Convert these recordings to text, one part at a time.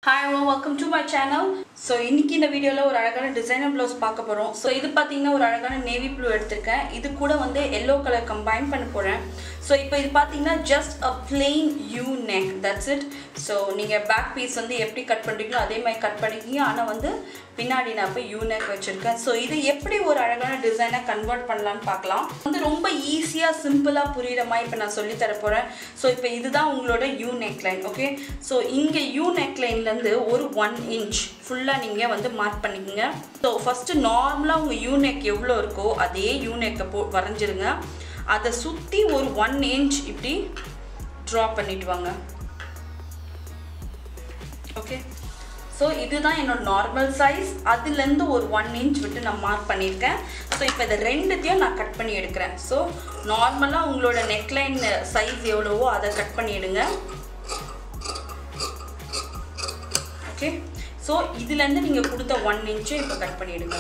Hi hello welcome to my channel so இன்னைக்கு இந்த வீடியோவில் ஒரு அழகான டிசைனர் ப்ளவுஸ் பார்க்க போகிறோம் ஸோ இது பார்த்தீங்கன்னா ஒரு அழகான நேவி ப்ளூ எடுத்திருக்கேன் இது கூட வந்து எல்லோ கலர் கம்பைன் பண்ண போகிறேன் ஸோ இப்போ இது பார்த்தீங்கன்னா just a plain U neck that's it so நீங்கள் பேக் பீஸ் வந்து எப்படி கட் பண்ணுறீங்களோ அதே மாதிரி கட் பண்ணிக்கிங்க ஆனால் வந்து பின்னாடி நான் இப்போ யூ நெக் வச்சுருக்கேன் ஸோ இது எப்படி ஒரு அழகான டிசைனை கன்வெர்ட் பண்ணலான்னு பார்க்கலாம் வந்து ரொம்ப ஈஸியாக சிம்பிளாக புரியுற மாதிரி இப்போ நான் சொல்லி தர போகிறேன் ஸோ இப்போ இதுதான் உங்களோட U neck line okay so இங்கே யூ நெக் லைன்லேருந்து ஒரு ஒன் இன்ச் ஃபுல்லாக நீங்கள் வந்து மார்க் பண்ணிக்கோங்க ஸோ ஃபஸ்ட்டு நார்மலாக உங்கள் யூ நெக் எவ்வளோ இருக்கோ அதே யூ நெக்கை போ வரைஞ்சிருங்க அதை சுற்றி ஒரு ஒன் இன்ச் இப்படி ட்ரா பண்ணிட்டு வாங்க ஓகே ஸோ இதுதான் என்னோட நார்மல் சைஸ் அதுலேருந்து ஒரு ஒன் இன்ச் விட்டு நான் மார்க் பண்ணியிருக்கேன் ஸோ இப்போ இதை ரெண்டுத்தையும் நான் கட் பண்ணி எடுக்கிறேன் ஸோ நார்மலாக உங்களோட நெக்லைன் சைஸ் எவ்வளவோ அதை கட் பண்ணிவிடுங்க ஓகே ஸோ இதுலேருந்து நீங்கள் கொடுத்த ஒன் இன்ச்சும் இப்போ கட் பண்ணிவிடுங்க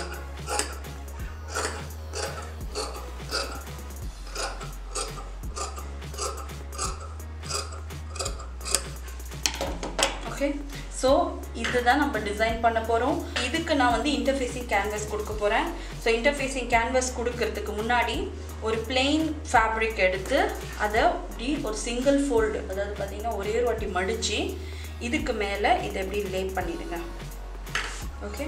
ஓகே ஸோ இதுதான் நம்ம டிசைன் பண்ண போகிறோம் இதுக்கு நான் வந்து இன்டர்ஃபேஸிங் கேன்வஸ் கொடுக்க போகிறேன் ஸோ இன்டர்ஃபேஸிங் கேன்வஸ் கொடுக்கறதுக்கு முன்னாடி ஒரு பிளெயின் ஃபேப்ரிக் எடுத்து அதை இப்படி ஒரு சிங்கிள் ஃபோல்டு அதாவது பார்த்திங்கன்னா ஒரே ஒரு வாட்டி மடித்து இதுக்கு மேலே இதை எப்படி லே பண்ணிடுங்க ஓகே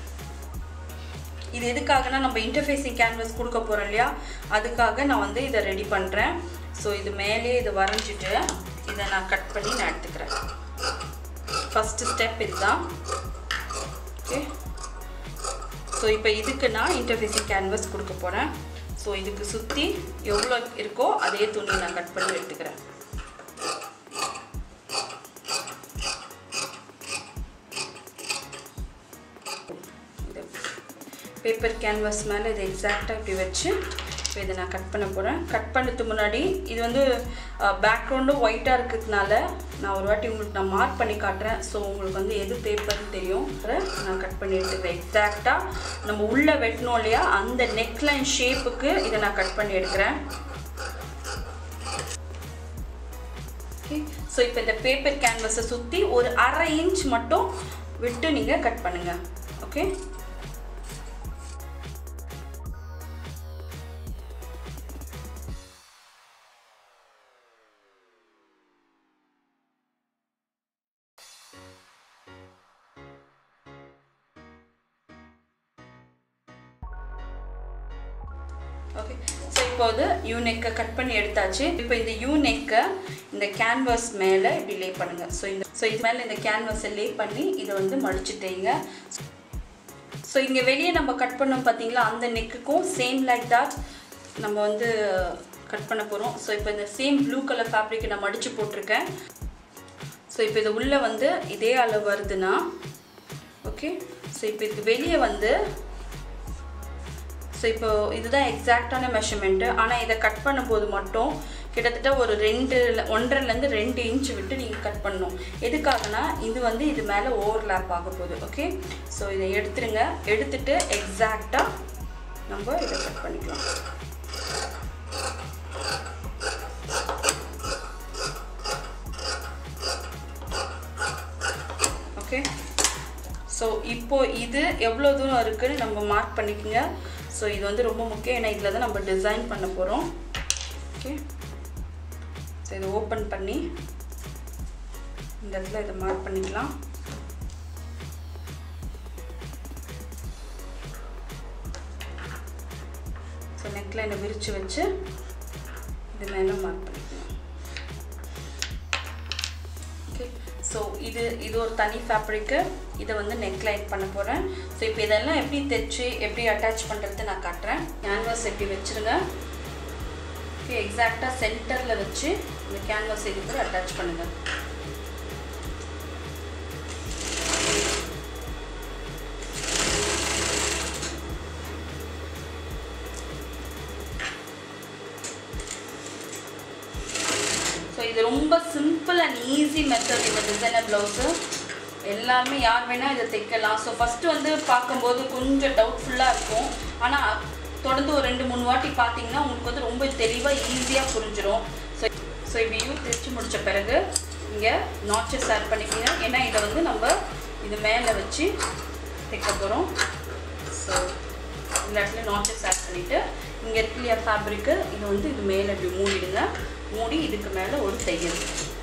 இது எதுக்காகனா நம்ம இன்டர்ஃபேஸிங் கேன்வஸ் கொடுக்க போகிறோம் இல்லையா அதுக்காக நான் வந்து இதை ரெடி பண்ணுறேன் ஸோ இது மேலே இதை வரைஞ்சிட்டு இதை நான் கட் பண்ணி நான் எடுத்துக்கிறேன் ஃபஸ்ட்டு ஸ்டெப் இதுதான் ஓகே ஸோ இப்போ இதுக்கு நான் இன்டர்ஃபேஸிங் கேன்வஸ் கொடுக்க போகிறேன் ஸோ இதுக்கு சுற்றி எவ்வளோ இருக்கோ அதே துணி நான் கட் பண்ணி எடுத்துக்கிறேன் பேப்பர் கேன்வாஸ் மேலே இதை எக்ஸாக்டாக இப்படி வச்சு இப்போ இதை நான் கட் பண்ண போகிறேன் கட் பண்ணுறதுக்கு முன்னாடி இது வந்து பேக்ரவுண்டும் ஒயிட்டாக இருக்கிறதுனால நான் ஒரு வாட்டி உங்களுக்கு நான் மார்க் பண்ணி காட்டுறேன் ஸோ உங்களுக்கு வந்து எது பேப்பர்னு தெரியும் நான் கட் பண்ணி எடுத்துக்கிறேன் எக்ஸாக்டாக நம்ம உள்ளே வெட்டணும் இல்லையா அந்த நெக்லைன் ஷேப்புக்கு இதை நான் கட் பண்ணி எடுக்கிறேன் ஓகே ஸோ இப்போ இந்த பேப்பர் கேன்வஸை சுற்றி ஒரு அரை இன்ச் மட்டும் விட்டு நீங்கள் கட் பண்ணுங்கள் ஓகே ஓகே ஸோ இப்போ வந்து யூ நெக்கை கட் பண்ணி எடுத்தாச்சு இப்போ இந்த யூ நெக்கை இந்த கேன்வாஸ் மேலே இப்படி லே பண்ணுங்கள் ஸோ இந்த ஸோ இது மேலே இந்த கேன்வாஸை லே பண்ணி இதை வந்து மடிச்சுட்டீங்க ஸோ இங்கே வெளியே நம்ம கட் பண்ணோம் பார்த்தீங்களா அந்த நெக்குக்கும் சேம் லைக் தட் நம்ம வந்து கட் பண்ண போகிறோம் ஸோ இப்போ இந்த சேம் ப்ளூ கலர் ஃபேப்ரிக்கை நான் மடித்து போட்டிருக்கேன் ஸோ இப்போ இது உள்ளே வந்து இதே அளவு வருதுன்னா ஓகே ஸோ இப்போ இதுக்கு வெளியே வந்து ஸோ இப்போ இதுதான் எக்ஸாக்டான மெஷர்மெண்ட்டு ஆனால் இதை கட் பண்ணும்போது மட்டும் கிட்டத்தட்ட ஒரு ரெண்டு ஒன்றரைலேருந்து ரெண்டு இன்ச் விட்டு நீங்கள் கட் பண்ணணும் எதுக்காகனா இது வந்து இது மேலே ஓவர்லேப் ஆக போகுது ஓகே ஸோ இதை எடுத்துருங்க எடுத்துட்டு எக்ஸாக்டாக நம்ம இதை கட் பண்ணிக்கலாம் ஓகே ஸோ இப்போது இது எவ்வளோ தூரம் இருக்குதுன்னு நம்ம மார்க் பண்ணிக்கோங்க ஸோ இது வந்து ரொம்ப முக்கியம் ஏன்னா இதில் தான் நம்ம டிசைன் பண்ண போகிறோம் ஓகே ஸோ இதை ஓப்பன் பண்ணி இந்த இடத்துல இதை மார்க் பண்ணிக்கலாம் ஸோ நெக்கில் என்னை விரித்து வச்சு இது மேலே மார்க் பண்ணிக்கலாம் ஓகே ஸோ இது இது ஒரு தனி ஃபேப்ரிக்கு இதை வந்து நெக் லைன் பண்ண போகிறேன் ஸோ இப்போ இதெல்லாம் எப்படி தைச்சு எப்படி அட்டாச் பண்ணுறது நான் காட்டுறேன் கேன்வாஸ் எப்படி வச்சுருங்க ஓகே எக்ஸாக்டாக சென்டரில் வச்சு இந்த கேன்வாஸ் இது கூட அட்டாச் பண்ணுங்கள் ஸோ இது ரொம்ப சிம்பிள் அண்ட் ஈஸி மெத்தட் இந்த டிசைனர் ப்ளவுஸு எல்லாருமே யார் வேணால் இதை தைக்கலாம் ஸோ ஃபஸ்ட்டு வந்து பார்க்கும்போது கொஞ்சம் டவுட்ஃபுல்லாக இருக்கும் ஆனால் தொடர்ந்து ஒரு ரெண்டு மூணு வாட்டி பார்த்தீங்கன்னா உங்களுக்கு வந்து ரொம்ப தெளிவாக ஈஸியாக புரிஞ்சிடும் ஸோ ஸோ இப்படி யூ தைச்சு முடித்த பிறகு இங்கே நாச்சஸ் ஆட் பண்ணிக்கோங்க ஏன்னா இதை வந்து நம்ம இது மேலே வச்சு தைக்க போகிறோம் ஸோ இந்த இடத்துல நாச்சஸ் ஆட் பண்ணிவிட்டு இங்கே இருக்கு இல்லையா ஃபேப்ரிக்கு இது வந்து இது மேலே இப்படி மூடிடுங்க மூடி இதுக்கு மேலே ஒரு தையல்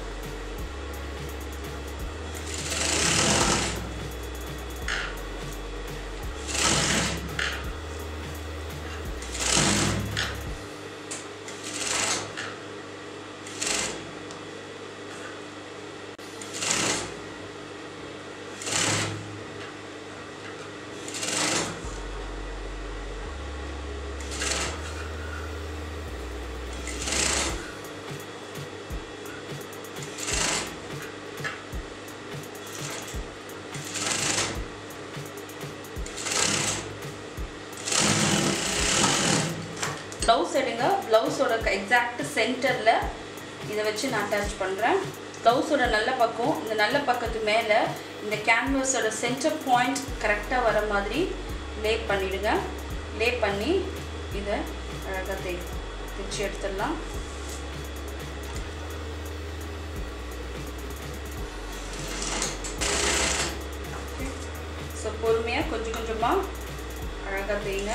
ப்ளவுஸ் எடுங்க ப்ளவுஸோட எக்ஸாக்ட் சென்டரில் இதை வச்சு நான் அட்டாச் பண்ணுறேன் ப்ளவுஸோட நல்ல பக்கம் இந்த நல்ல பக்கத்து மேலே இந்த கேன்வஸோட சென்டர் பாயிண்ட் கரெக்டாக வர மாதிரி லே பண்ணிவிடுங்க லே பண்ணி இதை அழகாக தை தைச்சி எடுத்துடலாம் ஸோ பொறுமையாக கொஞ்சம் கொஞ்சமாக அழகாக தேய்ங்க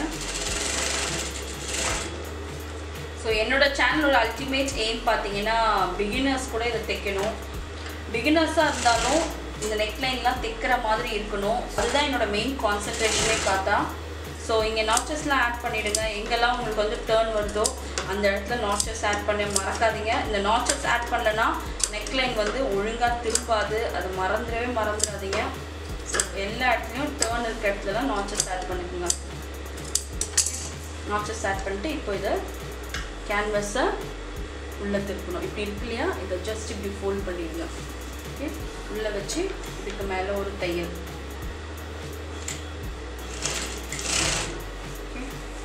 ஸோ என்னோட சேனலோட அல்டிமேட் எய்ம் பார்த்தீங்கன்னா பிகினர்ஸ் கூட இதை தைக்கணும் பிகினர்ஸாக இருந்தாலும் இந்த நெக்லைன்லாம் தைக்கிற மாதிரி இருக்கணும் அதுதான் என்னோட மெயின் கான்சன்ட்ரேஷனே பார்த்தா ஸோ இங்கே நாச்சஸ்லாம் ஆட் பண்ணிவிடுங்க எங்கெல்லாம் உங்களுக்கு வந்து டேர்ன் வருதோ அந்த இடத்துல நாச்சஸ் ஆட் பண்ண மறக்காதீங்க இந்த நாச்சஸ் ஆட் பண்ணலன்னா நெக்லைன் வந்து ஒழுங்காக திருப்பாது அது மறந்துடவே மறந்துடாதீங்க ஸோ எல்லா இடத்துலையும் டேர்ன் இருக்கிற இடத்துல தான் நாச்சஸ் ஆட் பண்ணிக்கோங்க நாச்சஸ் ஆட் பண்ணிட்டு இப்போ இதை கேன்வஸை உள்ளே திருப்பணும் இப்படி இருக்கு இல்லையா இதை ஜஸ்ட் இப்படி ஃபோல்ட் பண்ணிடுங்க ஓகே உள்ளே வச்சு இதுக்கு மேலே ஒரு தையல் Okay.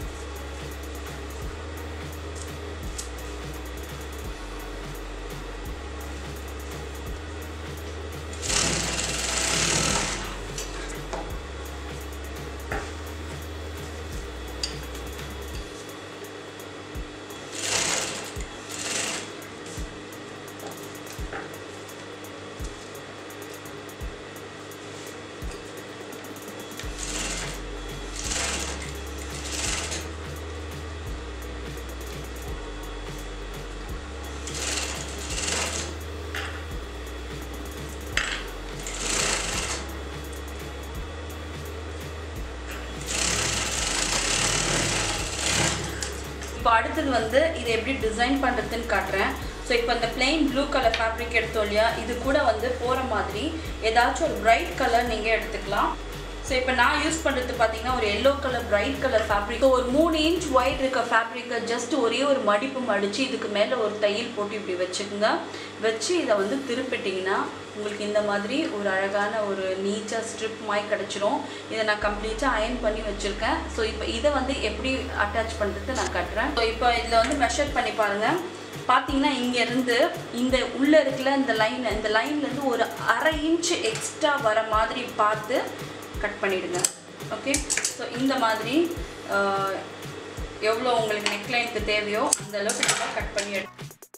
இப்போ அடுத்தது வந்து இதை எப்படி டிசைன் பண்ணுறதுன்னு காட்டுறேன் ஸோ இப்போ இந்த plain ப்ளூ கலர் ஃபேப்ரிக் எடுத்தோம் இல்லையா இது கூட வந்து போகிற மாதிரி ஏதாச்சும் ஒரு பிரைட் கலர் நீங்கள் எடுத்துக்கலாம் ஸோ இப்போ நான் யூஸ் பண்ணுறது பார்த்தீங்கன்னா ஒரு yellow colour bright colour fabric ஒரு மூணு இன்ச் ஒயிட் இருக்க ஃபேப்ரிக்கை ஜஸ்ட் ஒரே ஒரு மடிப்பு மடித்து இதுக்கு மேலே ஒரு தையல் போட்டு இப்படி வச்சுக்கோங்க வச்சு இதை வந்து திருப்பிட்டிங்கன்னா உங்களுக்கு இந்த மாதிரி ஒரு அழகான ஒரு நீட்டாக ஸ்ட்ரிப் மாதிரி கிடச்சிரும் இதை நான் கம்ப்ளீட்டாக அயன் பண்ணி வச்சுருக்கேன் ஸோ இப்போ இதை வந்து எப்படி அட்டாச் பண்ணுறது நான் காட்டுறேன் ஸோ இப்போ இதில் வந்து மெஷர் பண்ணி பாருங்கள் பார்த்தீங்கன்னா இங்கேருந்து இந்த உள்ளே இருக்கிற இந்த லைன் இந்த லைன்லேருந்து ஒரு அரை இன்ச் எக்ஸ்ட்ரா வர மாதிரி பார்த்து கட் பண்ணிவிடுங்க ஓகே ஸோ இந்த மாதிரி ஆஹ், எவ்வளோ உங்களுக்கு நெக்லைனுக்கு தேவையோ அந்த அளவுக்கு நல்லா கட் பண்ணி எடு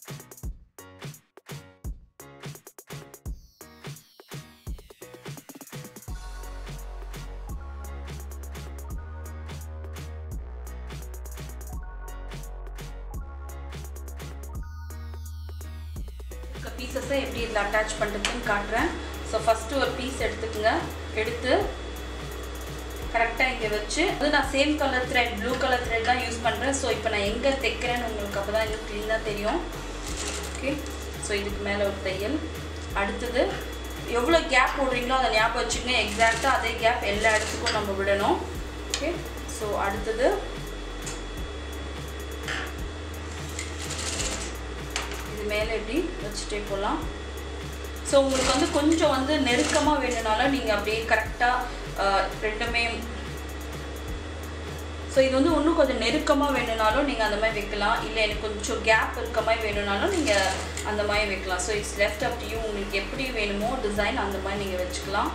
பீசஸை எப்படி இதில் அட்டாச் பண்ணுறதுன்னு காட்டுறேன் ஸோ ஃபஸ்ட்டு ஒரு பீஸ் எடுத்துக்கோங்க எடுத்து கரெக்டாக இங்கே வச்சு அது நான் same colour thread blue colour thread தான் யூஸ் பண்ணுறேன் ஸோ இப்போ நான் எங்கே தைக்கிறேன்னு உங்களுக்கு அப்போ தான் இன்னும் க்ளீனாக தெரியும் ஓகே ஸோ இதுக்கு மேலே ஒரு தையல் அடுத்தது எவ்வளோ கேப் போடுறீங்களோ அதை ஞாபகம் வச்சுக்கோங்க எக்ஸாக்டாக அதே கேப் எல்லா இடத்துக்கும் நம்ம விடணும் ஓகே ஸோ அடுத்தது இது மேலே இப்படி வச்சுட்டே போகலாம் ஸோ உங்களுக்கு வந்து கொஞ்சம் வந்து நெருக்கமாக வேணும்னாலும் நீங்கள் அப்படியே கரெக்டாக ரெண்டுமே ஸோ இது வந்து இன்னும் கொஞ்சம் நெருக்கமாக வேணும்னாலும் நீங்கள் அந்த மாதிரி வைக்கலாம் இல்லை எனக்கு கொஞ்சம் கேப் இருக்க மாதிரி வேணும்னாலும் நீங்கள் அந்த மாதிரி வைக்கலாம் so it's left up to you உங்களுக்கு எப்படி வேணுமோ டிசைன் அந்த மாதிரி நீங்கள் வச்சுக்கலாம்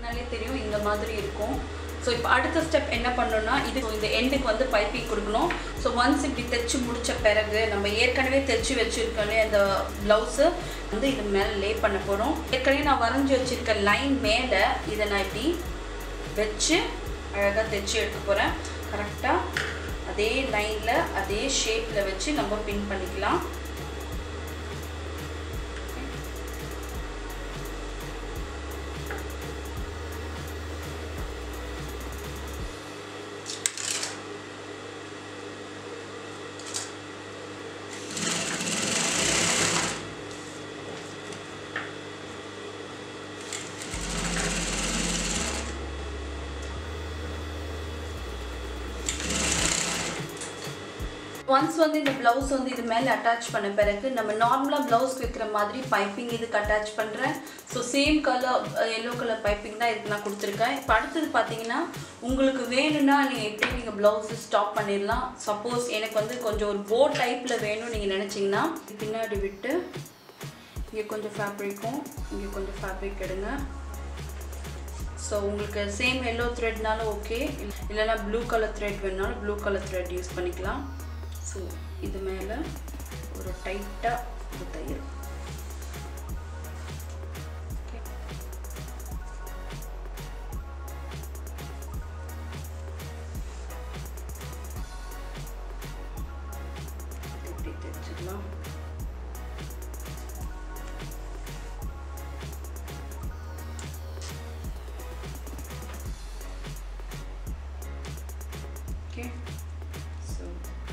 பார்த்தீங்கனாலே தெரியும் இந்த மாதிரி இருக்கும் ஸோ இப்போ அடுத்த ஸ்டெப் என்ன பண்ணணும்னா இது இந்த எண்டுக்கு வந்து பைப்பிங் கொடுக்கணும் ஸோ ஒன்ஸ் இப்படி தைச்சு முடித்த பிறகு நம்ம ஏற்கனவே தைச்சு வச்சுருக்கோன்னே அந்த ப்ளவுஸு வந்து இது மேலே லே பண்ண போகிறோம் ஏற்கனவே நான் வரைஞ்சி வச்சுருக்க லைன் மேலே இதை நான் இப்படி வச்சு அழகாக தைச்சு எடுக்க போகிறேன் கரெக்டாக அதே லைனில் அதே ஷேப்பில் வச்சு நம்ம பின் பண்ணிக்கலாம் ஒன்ஸ் வந்து இந்த ப்ளவுஸ் வந்து இது மேலே அட்டாச் பண்ண பிறகு நம்ம நார்மலாக ப்ளவுஸ் வைக்கிற மாதிரி பைப்பிங் இதுக்கு அட்டாச் பண்ணுறேன் so same colour yellow colour piping தான் இதுக்கு நான் கொடுத்துருக்கேன் இப்போ அடுத்தது பார்த்தீங்கன்னா உங்களுக்கு வேணும்னா நீங்கள் எப்படி நீங்கள் ப்ளவுஸு ஸ்டாப் பண்ணிடலாம் சப்போஸ் எனக்கு வந்து கொஞ்சம் ஒரு போ டைப்பில் வேணும்னு நீங்கள் நினச்சிங்கன்னா பின்னாடி விட்டு இங்கே கொஞ்சம் ஃபேப்ரிக்கும் இங்கே கொஞ்சம் ஃபேப்ரிக் எடுங்க ஸோ உங்களுக்கு சேம் எல்லோ த்ரெட்னாலும் ஓகே இல்லைனா ப்ளூ கலர் த்ரெட் வேணாலும் ப்ளூ கலர் த்ரெட் யூஸ் பண்ணிக்கலாம் ஸோ இது மேலே ஒரு டைட்டாக ஒரு தையல் இப்படி தைச்சிடலாம் Okay. So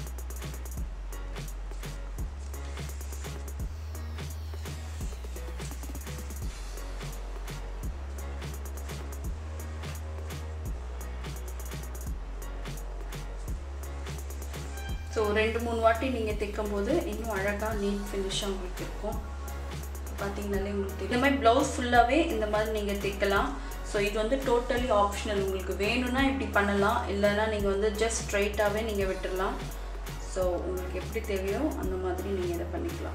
ஸோ ரெண்டு மூணு வாட்டி நீங்கள் தைக்கும் போது இன்னும் அழகாக நீட் ஃபினிஷாக உங்களுக்கு இருக்கும் பார்த்தீங்கனாலே உங்களுக்கு தெரியும் இந்த மாதிரி ப்ளவுஸ் ஃபுல்லாகவே இந்த மாதிரி நீங்கள் தைக்கலாம் ஸோ இது வந்து டோட்டலி ஆப்ஷனல் உங்களுக்கு வேணும்னா இப்படி பண்ணலாம் இல்லைன்னா நீங்கள் வந்து ஜஸ்ட் ஸ்ட்ரைட்டாகவே நீங்கள் விட்டுடலாம் ஸோ உங்களுக்கு எப்படி தேவையோ அந்த மாதிரி நீங்கள் இதை பண்ணிக்கலாம்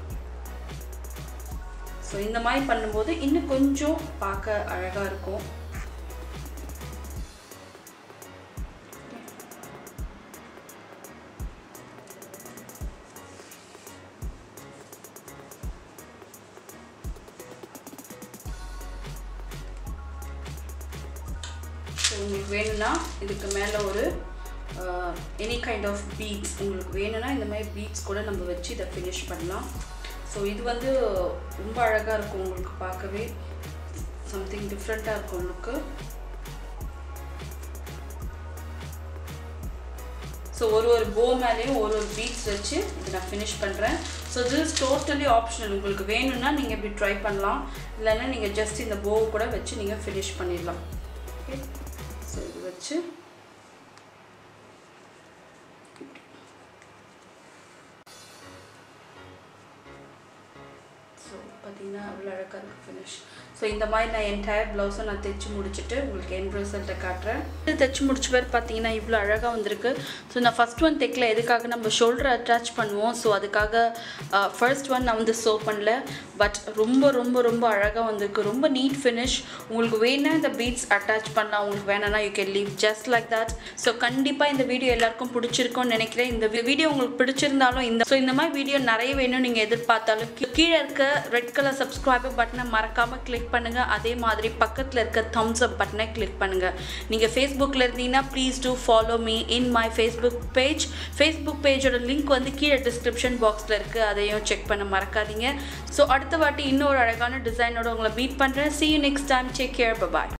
ஸோ இந்த மாதிரி பண்ணும்போது இன்னும் கொஞ்சம் பார்க்க அழகாக இருக்கும் ஸோ உங்களுக்கு வேணும்னா இதுக்கு மேலே ஒரு எனி கைண்ட் ஆஃப் பீட்ஸ் உங்களுக்கு வேணும்னா இந்த மாதிரி பீட்ஸ் கூட நம்ம வச்சு இதை ஃபினிஷ் பண்ணலாம் ஸோ இது வந்து ரொம்ப அழகாக இருக்கும் உங்களுக்கு பார்க்கவே சம்திங் டிஃப்ரெண்ட்டாக இருக்கும் லுக்கு ஸோ ஒரு ஒரு போ மேலேயும் ஒரு ஒரு பீட்ஸ் வச்சு இதை நான் ஃபினிஷ் பண்ணுறேன் ஸோ திஸ் டோட்டலி ஆப்ஷனல் உங்களுக்கு வேணும்னா நீங்கள் இப்படி ட்ரை பண்ணலாம் இல்லைன்னா நீங்கள் ஜஸ்ட் இந்த போவை கூட வச்சு நீங்கள் ஃபினிஷ் பண்ணிடலாம் ஓகே ஸோ இது வச்சு ஸோ பார்த்தீங்கன்னா அவ்வளோ அழகாக இருக்குது ஃபினிஷ் ஸோ இந்த மாதிரி நான் என்டையர் ப்ளவுஸை நான் தைச்சு முடிச்சுட்டு உங்களுக்கு என் ரிசல்ட்டை காட்டுறேன் இது தைச்சு முடிச்ச பேர் பார்த்தீங்கன்னா இவ்வளோ அழகாக வந்திருக்கு ஸோ நான் ஃபஸ்ட் ஒன் தைக்கல எதுக்காக நம்ம ஷோல்டர் அட்டாச் பண்ணுவோம் ஸோ அதுக்காக ஃபர்ஸ்ட் ஒன் நான் வந்து சோ பண்ணல பட் ரொம்ப ரொம்ப ரொம்ப அழகாக வந்திருக்கு ரொம்ப நீட் ஃபினிஷ் உங்களுக்கு வேணா இந்த பீட்ஸ் அட்டாச் பண்ணலாம் உங்களுக்கு வேணாம்னா you can leave just like that so கண்டிப்பாக இந்த வீடியோ எல்லாருக்கும் பிடிச்சிருக்கும்னு நினைக்கிறேன் இந்த வீடியோ உங்களுக்கு பிடிச்சிருந்தாலும் இந்த ஸோ இந்த மாதிரி வீடியோ நிறைய வேணும் நீங்கள் எதிர்பார்த்தாலும் கீ- கீழே இருக்க ரெட் கலர் சப்ஸ்கிரைபர் பட்டனை மறக்காமல் கிளிக் பண்ணுங்கள் அதே மாதிரி பக்கத்தில் இருக்க தம்ஸ் அப் பட்டனை கிளிக் பண்ணுங்கள் நீங்கள் ஃபேஸ்புக்கில் இருந்தீங்கன்னா please do follow me in my Facebook page Facebook பேஜோட லிங்க் வந்து கீழே டிஸ்கிரிப்ஷன் பாக்ஸில் இருக்குது அதையும் செக் பண்ண மறக்காதீங்க ஸோ அடுத்த வாட்டி இன்னொரு அழகான டிசைனோட உங்களை மீட் பண்ணுறேன் see you next time take care bye bye